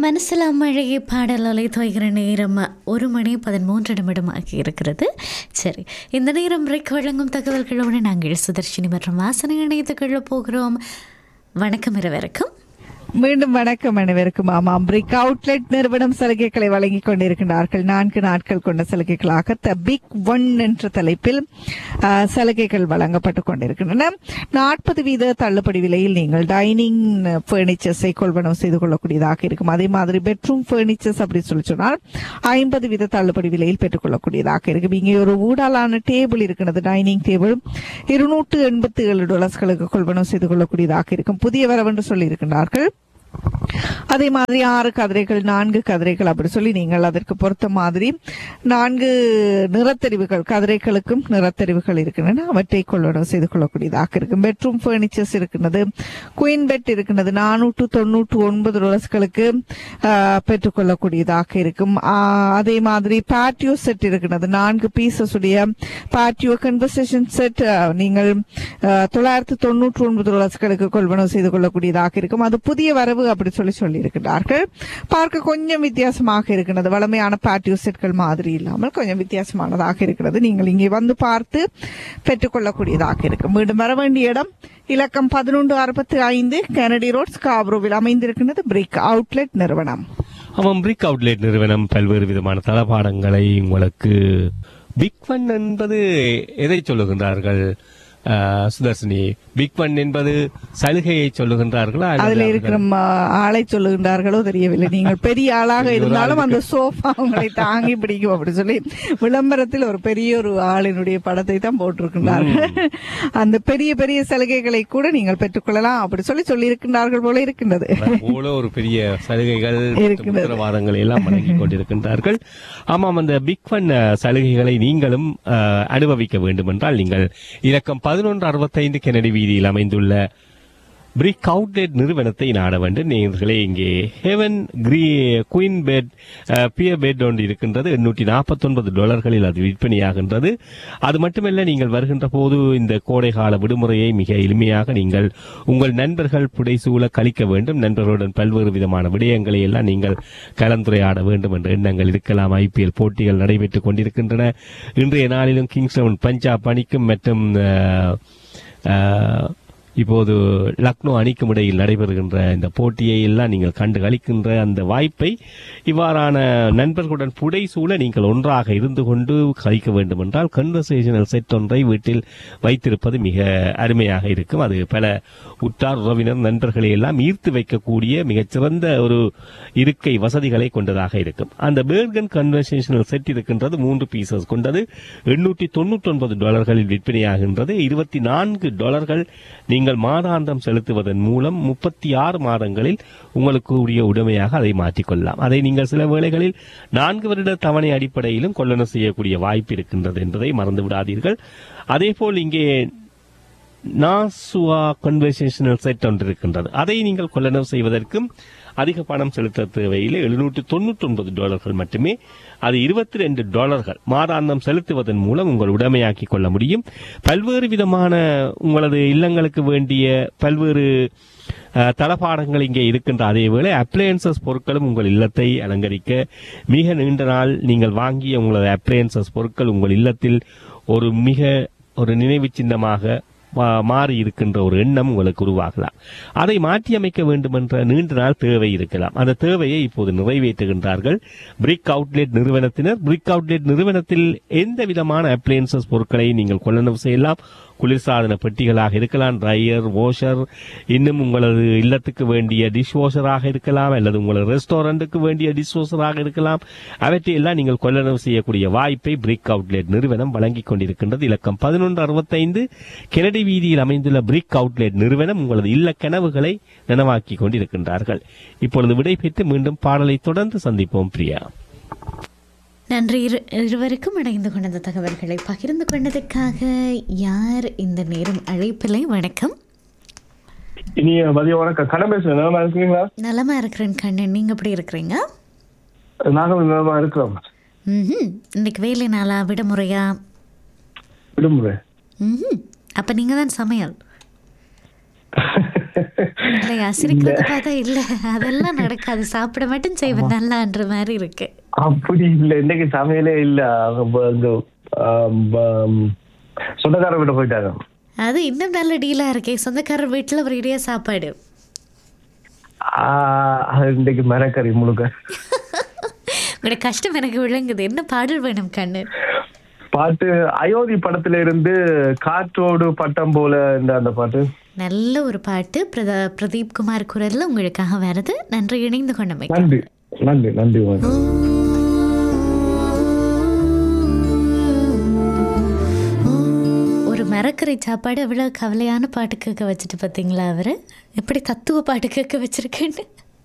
மனசில் மழையை பாடலலை தோய்கிற நேரம் ஒரு மணி பதிமூன்று நிமிடமாகி இருக்கிறது சரி இந்த நேரம் பிரேக் வழங்கும் தகவல்களோடு நாங்கள் சுதர்ஷினி மற்றும் வாசனை இணைத்துக் கொள்ள போகிறோம் வணக்கம் இரவருக்கும் மீண்டும் வணக்கம் அனைவருக்கும் ஆமாம் பிரிக் அவுட்லெட் நிறுவனம் சலுகைகளை வழங்கிக் கொண்டிருக்கிறார்கள் நான்கு நாட்கள் கொண்ட சலுகைகளாக த பிக் ஒன் என்ற தலைப்பில் ஆ, சலுகைகள் வழங்கப்பட்டுக் கொண்டிருக்கின்றன நாற்பது வீத தள்ளுபடி விலையில் நீங்கள் டைனிங் பர்னிச்சர்ஸை கொள்வனவு செய்து கொள்ளக்கூடியதாக இருக்கும் அதே மாதிரி பெட்ரூம் பர்னிச்சர்ஸ் அப்படி சொல்லி சொன்னால் ஐம்பது வீத தள்ளுபடி விலையில் பெற்றுக்கொள்ளக்கூடியதாக இருக்கும் இங்கே ஒரு ஊடாலான டேபிள் இருக்கிறது டைனிங் டேபிள் இருநூற்று எண்பத்தி ஏழு டாலர்ஸ்களுக்கு கொள்வனவு செய்து கொள்ளக்கூடியதாக இருக்கும் புதிய வரவென்று சொல்லி இருக்கின்றார்கள் அதே மாதிரி ஆறு கதிரைகள் நான்கு கதிரைகள் அப்படி சொல்லி நீங்கள் அதற்கு பொறுத்த மாதிரி நான்கு நிறத்தெரிவுகள் கதிரைகளுக்கும் நிறத்தெரிவுகள் இருக்கின்றன அவற்றை கொள்ளணும் செய்து கொள்ளக்கூடியதாக இருக்கும் பெட்ரூம் ஃபர்னிச்சர்ஸ் இருக்கின்றது குயின் பெட் இருக்கின்றது நானூற்று தொண்ணூற்று ஒன்பது டாலர்ஸ்களுக்கு பெற்றுக்கொள்ளக்கூடியதாக இருக்கும் ஆ, அதே மாதிரி பேட்டியோ செட் இருக்கின்றது நான்கு பீசஸ் உடைய பேட்டியோ கன்வர்சேஷன் செட் நீங்கள் ஆ, தொள்ளாயிரத்து தொண்ணூற்று ஒன்பது டாலர்ஸ்களுக்கு கொள்வனவு செய்து கொள்ளக்கூடியதாக இருக்கும் அது புதிய வரவு அப்படி சொல்லி சொல்லி இருக்கிறார்கள் பார்க்க கொஞ்சம் வித்தியாசமாக இருக்கிறது வளமையான பேட்டியோ செட்கள் மாதிரி இல்லாமல் கொஞ்சம் வித்தியாசமானதாக இருக்கிறது நீங்கள் இங்கே வந்து பார்த்து பெற்றுக்கொள்ளக்கூடியதாக இருக்கும் மீண்டும் வர வேண்டிய இடம் இலக்கம் பதினொன்று அறுபத்தி ஐந்து கெனடி ரோட் ஸ்காப்ரோவில் அமைந்திருக்கிறது பிரிக் அவுட்லெட் நிறுவனம் ஆமாம் பிரிக் அவுட்லெட் நிறுவனம் பல்வேறு விதமான தளபாடங்களை உங்களுக்கு பிக் ஃபன் என்பது எதை சொல்லுகின்றார்கள் ஆஹ், சுதர்ஷினி பிக் ஃபன் என்பது சலுகையை சொல்லுகின்றார்களா அல்லது அதுல அவர்கள் இருக்கிற ம, ஆளை சொல்லுகின்றார்களோ தெரியவில்லை நீங்கள் பெரிய ஆளாக இருந்தாலும் அந்த சோஃபா உங்களை தாங்கி பிடிக்கும் அப்படி சொல்லி விளம்பரத்தில் ஒரு பெரிய ஒரு ஆளினுடைய படத்தை தான் போட்டிருக்கின்றார்கள் அந்த பெரிய பெரிய சலுகைகளை கூட நீங்கள் பெற்றுக்கொள்ளலாம் அப்படி சொல்லி சொல்லி இருக்கின்றார்கள் போல இருக்கின்றது போல ஒரு பெரிய சலுகைகள் இருக்கிறது. உத்தரவாதங்களை எல்லாம் வழங்கிக் கொண்டிருக்கின்றார்கள் ஆமாம் அந்த பிக் ஃபன் அஹ், சலுகைகளை நீங்களும் அஹ், அனுபவிக்க வேண்டும் என்றால் நீங்கள் இலக்கம் பதினொன்று அறுபத்தைந்து கெனடி வீதியில் அமைந்துள்ள பிரிக் அவுட்லெட் நிறுவனத்தை நாட வேண்டும் நேர்களே இங்கே ஹெவன் கிரீ குயின் பெட் பியர் பெட் ஒன்று இருக்கின்றது எண்ணூற்றி நாற்பத்தொன்பது டாலர்களில் அது விற்பனையாகின்றது அது மட்டுமல்ல நீங்கள் வருகின்ற போது இந்த கோடைகால விடுமுறையை மிக எளிமையாக நீங்கள் உங்கள் நண்பர்கள் புடைசூழ கழிக்க வேண்டும் நண்பர்களுடன் பல்வேறு விதமான விடயங்களை எல்லாம் நீங்கள் கலந்துரையாட வேண்டும் என்ற எண்ணங்கள் இருக்கலாம் ஐபிஎல் போட்டிகள் நடைபெற்றுக் கொண்டிருக்கின்றன இன்றைய நாளிலும் கிங்ஸ் லெவன் பஞ்சாப் அணிக்கும் மற்றும் அஹ், அஹ், இப்போது லக்னோ அணிக்கும் இடையில் நடைபெறுகின்ற இந்த போட்டியை எல்லாம் நீங்கள் கண்டு களிக்கின்ற அந்த வாய்ப்பை இவ்வாறான நண்பர்களுடன் புடைசூழ நீங்கள் ஒன்றாக இருந்து கொண்டு கழிக்க வேண்டும் என்றால் கன்வர்சேஷனல் செட் ஒன்றை வீட்டில் வைத்திருப்பது மிக அருமையாக இருக்கும் அது பல உற்றார் உறவினர் நண்பர்களை எல்லாம் ஈர்த்து வைக்கக்கூடிய மிகச்சிறந்த ஒரு இருக்கை வசதிகளை கொண்டதாக இருக்கும் அந்த பேர்கன் கன்வர்சேஷனல் செட் இருக்கின்றது மூன்று பீசஸ் கொண்டது எண்ணூற்றி தொண்ணூற்றி ஒன்பது டாலர்களில் விற்பனையாகின்றது இருபத்தி நான்கு டாலர்கள் நீங்கள் மாதாந்தம் செலுத்துவதன் மூலம் முப்பத்தி ஆறு மாதங்களில் உங்களுக்கு உரிய உடைமையாக அதை மாற்றிக்கொள்ளலாம் அதை நீங்கள் சில வேளைகளில் நான்கு வருட தவணை அடிப்படையிலும் கொள்ளணும் செய்யக்கூடிய வாய்ப்பு இருக்கின்றது என்பதை மறந்து விடாதீர்கள் அதேபோல் இங்கே நாசுவா கன்வர்சேஷனல் செட் ஒன்று இருக்கின்றது அதை நீங்கள் கொள்ளளவு செய்வதற்கும் அதிக பணம் செலுத்த தேவையில்லை எழுநூற்று தொண்ணூற்றி ஒன்பது டாலர்கள் மட்டுமே அது இருபத்தி ரெண்டு டாலர்கள் மாதாந்தம் செலுத்துவதன் மூலம் உங்கள் உடைமையாக்கிக் கொள்ள முடியும் பல்வேறு விதமான உங்களது இல்லங்களுக்கு வேண்டிய பல்வேறு அஹ், தளபாடங்கள் இங்கே இருக்கின்ற அதே வேளை அப்ளையன்சஸ் பொருட்களும் உங்கள் இல்லத்தை அலங்கரிக்க மிக நீண்ட நாள் நீங்கள் வாங்கிய உங்களது அப்ளையன்சஸ் பொருட்கள் உங்கள் இல்லத்தில் ஒரு மிக ஒரு நினைவு சின்னமாக மா- மாறி இருக்கின்ற ஒரு எண்ணம் உங்களுக்கு உருவாகலாம் அதை மாற்றி அமைக்க வேண்டும் என்ற நீண்ட நாள் தேவை இருக்கலாம் அந்த தேவையை இப்போது நிறைவேற்றுகின்றார்கள் பிரிக் அவுட்லெட் நிறுவனத்தினர் பிரிக் அவுட்லெட் நிறுவனத்தில் எந்த விதமான அப்ளையன்சஸ் பொருட்களை நீங்கள் கொள்ளளவு செய்யலாம் குளிர்சாதன பெட்டிகளாக இருக்கலாம் ட்ரையர் வாஷர் இன்னும் உங்களது இல்லத்துக்கு வேண்டிய டிஷ் வாஷராக இருக்கலாம் அல்லது உங்களது ரெஸ்டாரண்ட்டுக்கு வேண்டிய டிஷ் வாஷராக இருக்கலாம் அவற்றை எல்லாம் நீங்கள் கொள்ளளவு செய்யக்கூடிய வாய்ப்பை பிரிக் அவுட்லெட் நிறுவனம் வழங்கிக் கொண்டிருக்கின்றது இலக்கம் பதினொன்று அறுபத்தைந்து கெனடி வீதியில் அமைந்துள்ள பிரிக் அவுட்லெட் நிறுவனம் உங்களது இல்ல கனவுகளை நனவாக்கி கொண்டிருக்கின்றார்கள் இப்பொழுது விடைபெற்று மீண்டும் பாடலை தொடர்ந்து சந்திப்போம் பிரியா நன்றி இரு இருவருக்கும் இணைந்து கொண்ட தகவல்களை பகிர்ந்து கொண்டதுக்காக யார் இந்த நேரம் அழைப்பில்லை வணக்கம் இனிய மதிய வணக்கம் கடன் பேசுறேன் நலமா இருக்கிறீங்களா நலமா இருக்கிறேன் கண்ணன் நீங்க எப்படி இருக்கிறீங்க நாங்களும் நலமா இருக்கிறோம் ம் இன்னைக்கு வேலை நாளா விடுமுறையா விடுமுறை ம் அப்ப நீங்க தான் சமையல் இல்லையா சிரிக்கிறது பார்த்தா இல்ல அதெல்லாம் நடக்காது சாப்பிட மட்டும் செய்வேன் நல்லான்ற மாதிரி இருக்கு அப்படி இல்ல இன்னைக்கு சமையலே இல்ல அவங்க இந்த ஆம், ஆம், சொந்தக்கார வீட்டு போயிட்டாங்க அது இன்னும் நல்ல டீலா இருக்கே சொந்தக்காரர் வீட்டுல ஒரேடியா சாப்பாடு ஆ, அது இன்னைக்கு மரக்கறி முழுக்க உங்களோட கஷ்டம் எனக்கு விளங்குது என்ன பாடல் வேணும் கண்ணு பாட்டு அயோத்தி படத்துல இருந்து காற்றோடு பட்டம் போல இந்த அந்த பாட்டு நல்ல ஒரு பாட்டு பிரத பிரதீப் குமார் குரல்ல உங்களுக்காக வருது நன்றி இணைந்து கொண்டமை நன்றி நன்றி நன்றி வாங்க ஒரு மரக்கரை சாப்பாடு எவ்வளவு கவலையான பாட்டு கேட்க வச்சுட்டு பார்த்தீங்களா அவரு எப்படி தத்துவ பாட்டு கேட்க வச்சிருக்கேன்னு